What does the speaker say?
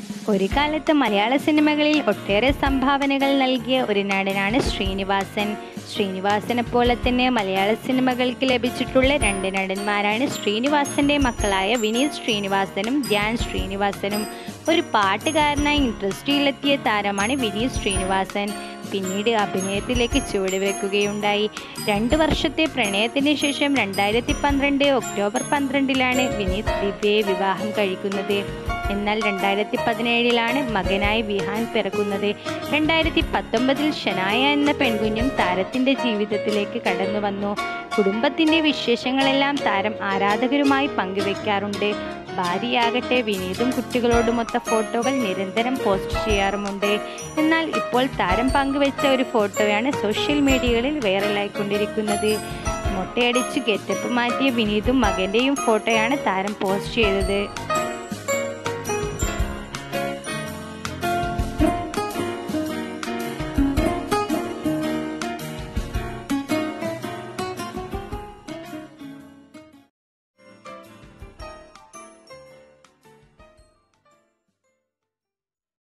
ഒരു കാലത്ത് മലയാള സിനിമകളിൽ ഒട്ടേറെ സംഭാവനകൾ നൽകിയ ഒരു നടനാണ് ശ്രീനിവാസൻ ശ്രീനിവാസനെ പോലെ തന്നെ മലയാള സിനിമകൾക്ക് ലഭിച്ചിട്ടുള്ള രണ്ട് നടന്മാരാണ് ശ്രീനിവാസന്റെ മക്കളായ വിനീത് ശ്രീനിവാസനും ധ്യാൻ ശ്രീനിവാസനും ഒരു പാട്ടുകാരനായി ഇൻഡസ്ട്രിയിലെത്തിയ താരമാണ് വിനീത് ശ്രീനിവാസൻ പിന്നീട് അഭിനയത്തിലേക്ക് ചുവടുവെക്കുകയുണ്ടായി രണ്ട് വർഷത്തെ പ്രണയത്തിന് ശേഷം രണ്ടായിരത്തി പന്ത്രണ്ട് ഒക്ടോബർ പന്ത്രണ്ടിലാണ് വിനീത് ദിവ്യയെ വിവാഹം കഴിക്കുന്നത് എന്നാൽ രണ്ടായിരത്തി പതിനേഴിലാണ് മകനായി വിഹാൻ പിറക്കുന്നത് രണ്ടായിരത്തി പത്തൊമ്പതിൽ ഷനായ എന്ന പെൺകുഞ്ഞും താരത്തിന്റെ ജീവിതത്തിലേക്ക് കടന്നു വന്നു കുടുംബത്തിന്റെ വിശേഷങ്ങളെല്ലാം താരം ആരാധകരുമായി പങ്കുവെക്കാറുണ്ട് ഭാര്യയാകട്ടെ വിനീതും കുട്ടികളോടുമൊത്ത ഫോട്ടോകൾ നിരന്തരം പോസ്റ്റ് ചെയ്യാറുമുണ്ട് എന്നാൽ ഇപ്പോൾ താരം പങ്കുവെച്ച ഒരു ഫോട്ടോയാണ് സോഷ്യൽ മീഡിയകളിൽ വൈറലായിക്കൊണ്ടിരിക്കുന്നത് മൊട്ടയടിച്ച് ഗെറ്റപ്പ് മാറ്റിയ വിനീതും മകന്റെയും ഫോട്ടോയാണ് താരം പോസ്റ്റ് ചെയ്തത്